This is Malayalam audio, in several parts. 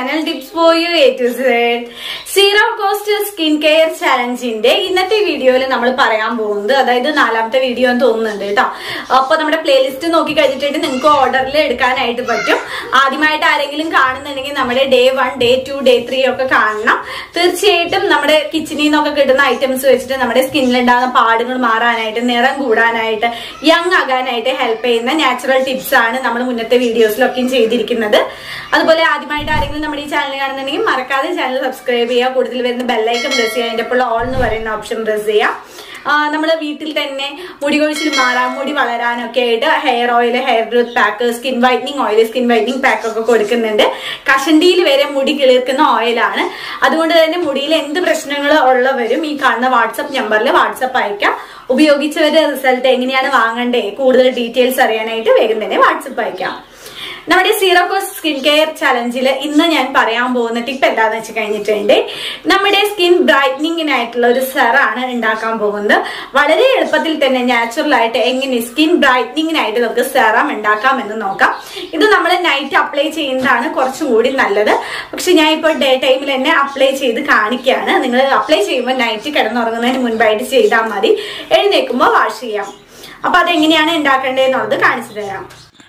channel tips for you A to Z zero cost skin care ചലഞ്ചിന്റെ ഇന്നത്തെ വീഡിയോയിൽ നമ്മൾ പറയാൻ പോകുന്നത് അതായത് നാലാമത്തെ വീഡിയോ എന്ന് തോന്നുന്നുണ്ട് കേട്ടോ അപ്പൊ നമ്മുടെ പ്ലേലിസ്റ്റ് നോക്കി കഴിഞ്ഞിട്ട് നിങ്ങൾക്ക് ഓർഡറിൽ എടുക്കാനായിട്ട് പറ്റും ആദ്യമായിട്ട് ആരെങ്കിലും കാണുന്നുണ്ടെങ്കിൽ നമ്മുടെ day one day two day three ഒക്കെ കാണണം തീർച്ചയായിട്ടും നമ്മുടെ കിച്ചണിൽ നിന്നൊക്കെ കിട്ടുന്ന ഐറ്റംസ് വെച്ചിട്ട് നമ്മുടെ സ്കിന്നിലുണ്ടാകുന്ന പാടുകൾ മാറാനായിട്ട് നിറം കൂടാനായിട്ട് യങ് ആകാനായിട്ട് ഹെൽപ്പ് ചെയ്യുന്ന നാച്ചുറൽ ടിപ്സ് ആണ് നമ്മൾ മുന്നത്തെ വീഡിയോസിലൊക്കെയും ചെയ്തിരിക്കുന്നത് അതുപോലെ ആദ്യമായിട്ട് ആരെങ്കിലും നമ്മുടെ ഈ ചാനൽ കാണുന്നുണ്ടെങ്കിൽ മറക്കാതെ ചാനൽ സബ്സ്ക്രൈബ് ചെയ്യുക കൂടുതൽ വരുന്ന ബെല്ലൈക്കൺ പ്രസ് ചെയ്യുക അതിന്റെ അപ്പോൾ ഓൾ എന്ന് പറയുന്ന ഓപ്ഷൻ പ്രസ് ചെയ്യുക നമ്മൾ വീട്ടിൽ തന്നെ മുടി കൊഴിച്ചിൽ മാറാൻ മുടി വളരാനൊക്കെ ആയിട്ട് hair oil hair growth pack skin whitening oil skin whitening pack ഒക്കെ കൊടുക്കുന്നുണ്ട് കഷണ്ടിയിൽ വരെ മുടി കിളിർക്കുന്ന ഓയിലാണ് അതുകൊണ്ട് തന്നെ മുടിയിൽ എന്ത് പ്രശ്നങ്ങൾ ഉള്ളവരും ഈ കാണുന്ന വാട്സപ്പ് നമ്പറിൽ വാട്സപ്പ് അയക്കാം ഉപയോഗിച്ചവരുടെ റിസൾട്ട് എങ്ങനെയാണ് വാങ്ങണ്ടേ കൂടുതൽ ഡീറ്റെയിൽസ് അറിയാനായിട്ട് വേഗം തന്നെ വാട്സപ്പ് അയക്കാം നമ്മുടെ സീറോ കോസ്റ്റ് സ്കിൻ കെയർ ചലഞ്ചിൽ ഇന്ന് ഞാൻ പറയാൻ പോകുന്ന ടിപ്പ് എന്താന്ന് വെച്ച് കഴിഞ്ഞിട്ടുണ്ട് നമ്മുടെ സ്കിൻ ബ്രൈറ്റനിങ്ങിനായിട്ടുള്ള ഒരു സെറാണ് ഉണ്ടാക്കാൻ പോകുന്നത് വളരെ എളുപ്പത്തിൽ തന്നെ നാച്ചുറൽ ആയിട്ട് എങ്ങനെ സ്കിൻ ബ്രൈറ്റനിങ്ങിനായിട്ട് നമുക്ക് സെറം ഉണ്ടാക്കാം എന്ന് നോക്കാം ഇത് നമ്മൾ നൈറ്റ് അപ്ലൈ ചെയ്യുന്നതാണ് കുറച്ചും കൂടി നല്ലത് പക്ഷെ ഞാൻ ഇപ്പോൾ ഡേ ടൈമിൽ തന്നെ അപ്ലൈ ചെയ്ത് കാണിക്കുകയാണ് നിങ്ങൾ അപ്ലൈ ചെയ്യുമ്പോൾ നൈറ്റ് കിടന്നുറങ്ങുന്നതിന് മുൻപായിട്ട് ചെയ്താൽ മതി എഴുന്നേൽക്കുമ്പോൾ വാഷ് ചെയ്യാം അപ്പൊ അതെങ്ങനെയാണ് ഉണ്ടാക്കേണ്ടതെന്നുള്ളത് കാണിച്ചു തരാം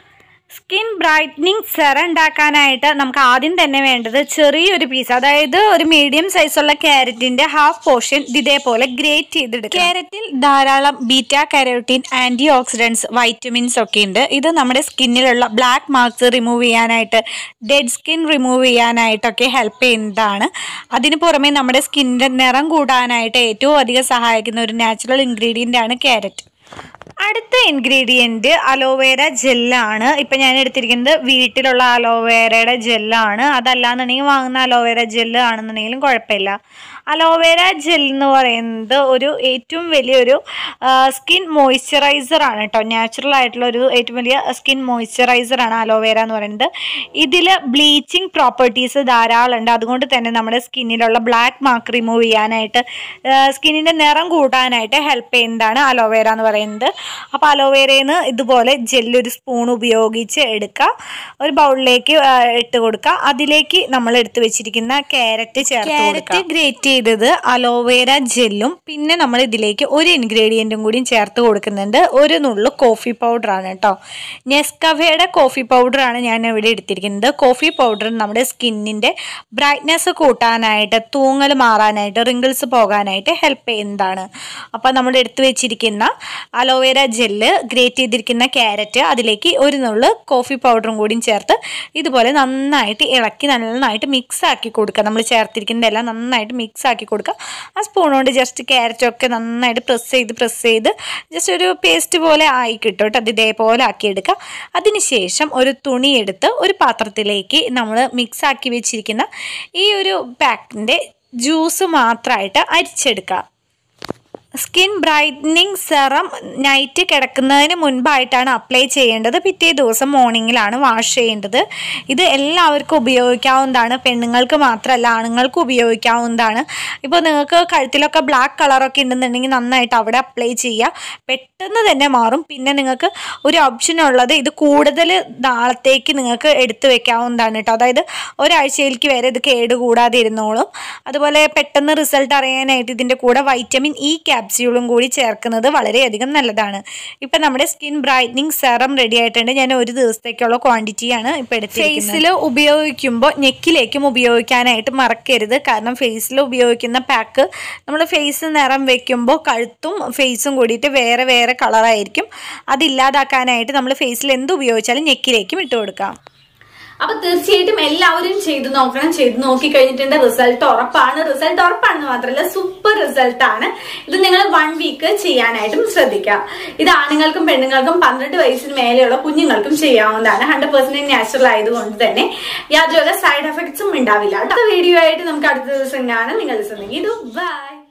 സ്കിൻ ബ്രൈറ്റനിങ് സെറ ഉണ്ടാക്കാനായിട്ട് നമുക്ക് ആദ്യം തന്നെ വേണ്ടത് ചെറിയൊരു പീസ് അതായത് ഒരു മീഡിയം സൈസുള്ള ക്യാരറ്റിന്റെ ഹാഫ് പോർഷൻ ഇതേപോലെ ഗ്രേറ്റ് ചെയ്തെടുക്കുക ക്യാരറ്റിൽ ധാരാളം beta carotene antioxidants vitamins ഒക്കെ ഉണ്ട് ഇത് നമ്മുടെ സ്കിന്നിലുള്ള ബ്ലാക്ക് മാർക്സ് റിമൂവ് ചെയ്യാനായിട്ട് ഡെഡ് സ്കിൻ റിമൂവ് ചെയ്യാനായിട്ടൊക്കെ ഹെൽപ്പ് ചെയ്യുന്നതാണ് അതിന് പുറമെ നമ്മുടെ സ്കിന്നിന്റെ നിറം കൂടാനായിട്ട് ഏറ്റവും അധികം സഹായിക്കുന്ന ഒരു നാച്ചുറൽ ഇൻഗ്രീഡിയൻ്റ് ആണ് ക്യാരറ്റ് അടുത്ത ഇൻഗ്രീഡിയൻറ്റ് അലോവേര ജെല്ലാണ് ഇപ്പം ഞാൻ എടുത്തിരിക്കുന്നത് വീട്ടിലുള്ള അലോവേരയുടെ ജെല്ലാണ് അതല്ലാന്നുണ്ടെങ്കിൽ വാങ്ങുന്ന അലോവേര ജെല്ല് ആണെന്നുണ്ടെങ്കിലും കുഴപ്പമില്ല അലോവേര ജെൽ എന്ന് പറയുന്നത് ഒരു ഏറ്റവും വലിയൊരു സ്കിൻ മോയ്സ്ചറൈസർ ആണ് കേട്ടോ നാച്ചുറൽ ആയിട്ടുള്ള ഒരു ഏറ്റവും വലിയ സ്കിൻ മോയ്സ്ചറൈസർ ആണ് അലോവേര എന്ന് പറയുന്നത് ഇതിൽ ബ്ലീച്ചിങ് പ്രോപ്പർട്ടീസ് ധാരാളം ഉണ്ട് അതുകൊണ്ട് തന്നെ നമ്മുടെ സ്കിന്നിലുള്ള ബ്ലാക്ക് മാർക്ക് റിമൂവ് ചെയ്യാനായിട്ട് സ്കിന്നിൻ്റെ നിറം കൂട്ടാനായിട്ട് ഹെൽപ്പ് ചെയ്യുന്നതാണ് അലോവേര എന്ന് പറയുന്നത് അപ്പോൾ അലോവേരയിൽ നിന്ന് ഇതുപോലെ ജെല്ലൊരു സ്പൂൺ ഉപയോഗിച്ച് എടുക്കുക ഒരു ബൗളിലേക്ക് ഇട്ട് കൊടുക്കുക അതിലേക്ക് നമ്മൾ എടുത്തു വെച്ചിരിക്കുന്ന ക്യാരറ്റ് ചേർത്ത് ക്യാരറ്റ് ഗ്രേറ്റ് ചെയ്തത് അലോവേര ജെല്ലും പിന്നെ നമ്മൾ ഇതിലേക്ക് ഒരു ഇൻഗ്രീഡിയൻറ്റും കൂടിയും ചേർത്ത് കൊടുക്കുന്നുണ്ട് ഒരു നുള്ളു കോഫി പൗഡറാണ് കേട്ടോ നെസ്കഫയുടെ കോഫി പൗഡറാണ് ഞാൻ ഇവിടെ എടുത്തിരിക്കുന്നത് കോഫി പൗഡർ നമ്മുടെ സ്കിന്നിൻ്റെ ബ്രൈറ്റ്നെസ് കൂട്ടാനായിട്ട് തൂങ്ങൽ മാറാനായിട്ട് റിങ്കിൾസ് പോകാനായിട്ട് ഹെൽപ്പ് ചെയ്യുന്നതാണ് അപ്പോൾ നമ്മൾ എടുത്തു വെച്ചിരിക്കുന്ന അലോവേര ജെല്ല് ഗ്രേറ്റ് ചെയ്തിരിക്കുന്ന ക്യാരറ്റ് അതിലേക്ക് ഒരു നുള്ളു കോഫി പൗഡറും കൂടിയും ചേർത്ത് ഇതുപോലെ നന്നായിട്ട് ഇളക്കി നന്നായിട്ട് മിക്സ് ആക്കി കൊടുക്കുക നമ്മൾ ചേർത്തിരിക്കുന്നതെല്ലാം നന്നായിട്ട് മിക്സ് ആക്കി കൊടുക്കുക ആ സ്പൂൺ കൊണ്ട് ജസ്റ്റ് ക്യാരറ്റൊക്കെ നന്നായിട്ട് പ്രസ് ചെയ്ത് പ്രസ് ചെയ്ത് ജസ്റ്റ് ഒരു പേസ്റ്റ് പോലെ ആയി കിട്ടും കേട്ടോ അത് ഇതേപോലെ ആക്കിയെടുക്കുക അതിനുശേഷം ഒരു തുണി എടുത്ത് ഒരു പാത്രത്തിലേക്ക് നമ്മൾ മിക്സ് ആക്കി വെച്ചിരിക്കുന്ന ഈ ഒരു പാക്കിൻ്റെ ജ്യൂസ് മാത്രമായിട്ട് അരിച്ചെടുക്കുക സ്കിൻ ബ്രൈറ്റനിങ് സെറം നൈറ്റ് കിടക്കുന്നതിന് മുൻപായിട്ടാണ് അപ്ലൈ ചെയ്യേണ്ടത് പിറ്റേ ദിവസം മോർണിംഗിലാണ് വാഷ് ചെയ്യേണ്ടത് ഇത് എല്ലാവർക്കും ഉപയോഗിക്കാവുന്നതാണ് പെണ്ണുങ്ങൾക്ക് മാത്രമല്ല ആണുങ്ങൾക്ക് ഉപയോഗിക്കാവുന്നതാണ് ഇപ്പോൾ നിങ്ങൾക്ക് കഴുത്തിലൊക്കെ ബ്ലാക്ക് കളറൊക്കെ ഉണ്ടെന്നുണ്ടെങ്കിൽ നന്നായിട്ട് അവിടെ അപ്ലൈ ചെയ്യുക പെട്ടെന്ന് തന്നെ മാറും പിന്നെ നിങ്ങൾക്ക് ഒരു ഓപ്ഷൻ ഉള്ളത് ഇത് കൂടുതൽ നാളത്തേക്ക് നിങ്ങൾക്ക് എടുത്തു വെക്കാവുന്നതാണ് കേട്ടോ അതായത് ഒരാഴ്ചയിലേക്ക് വരെ ഇത് കേട് കൂടാതെ ഇരുന്നോളും അതുപോലെ പെട്ടെന്ന് റിസൾട്ട് അറിയാനായിട്ട് ഇതിൻ്റെ കൂടെ വൈറ്റമിൻ ഇ ക്യാപ്സ്യൂളും കൂടി ചേർക്കുന്നത് വളരെയധികം നല്ലതാണ് ഇപ്പം നമ്മുടെ സ്കിൻ ബ്രൈറ്റനിങ് സെറം റെഡി ആയിട്ടുണ്ട് ഞാൻ ഒരു ദിവസത്തേക്കുള്ള ക്വാണ്ടിറ്റിയാണ് ഇപ്പം എടുത്തിരിക്കുന്നത് ഫേസിൽ ഉപയോഗിക്കുമ്പോൾ നെക്കിലേക്കും ഉപയോഗിക്കാനായിട്ട് മറക്കരുത് കാരണം ഫേസിൽ ഉപയോഗിക്കുന്ന പാക്ക് നമ്മൾ ഫേസ് നിറം വെക്കുമ്പോൾ കഴുത്തും ഫേസും കൂടിയിട്ട് വേറെ വേറെ കളറായിരിക്കും അതില്ലാതാക്കാനായിട്ട് നമ്മൾ ഫേസിൽ എന്ത് ഉപയോഗിച്ചാലും നെക്കിലേക്കും ഇട്ട് കൊടുക്കാം അപ്പൊ തീർച്ചയായിട്ടും എല്ലാവരും ചെയ്തു നോക്കണം ചെയ്തു നോക്കി കഴിഞ്ഞിട്ടുണ്ട് റിസൾട്ട് ഉറപ്പാണ് റിസൾട്ട് ഉറപ്പാണെന്ന് മാത്രമല്ല സൂപ്പർ റിസൾട്ട് ആണ് ഇത് നിങ്ങൾ വൺ വീക്ക് ചെയ്യാനായിട്ടും ശ്രദ്ധിക്കുക ഇത് ആണുങ്ങൾക്കും പെണ്ണുങ്ങൾക്കും പന്ത്രണ്ട് വയസ്സിന് മേലെയുള്ള കുഞ്ഞുങ്ങൾക്കും ചെയ്യാവുന്നതാണ് ഹൺഡ്രഡ് പെർസെന്റ് നാച്ചുറൽ ആയതുകൊണ്ട് തന്നെ യാതൊരു സൈഡ് എഫക്ട്സും ഉണ്ടാവില്ല അടുത്ത വീഡിയോ ആയിട്ട് നമുക്ക് അടുത്ത ദിവസം കാണാം നിങ്ങൾ ഇത് ബൈ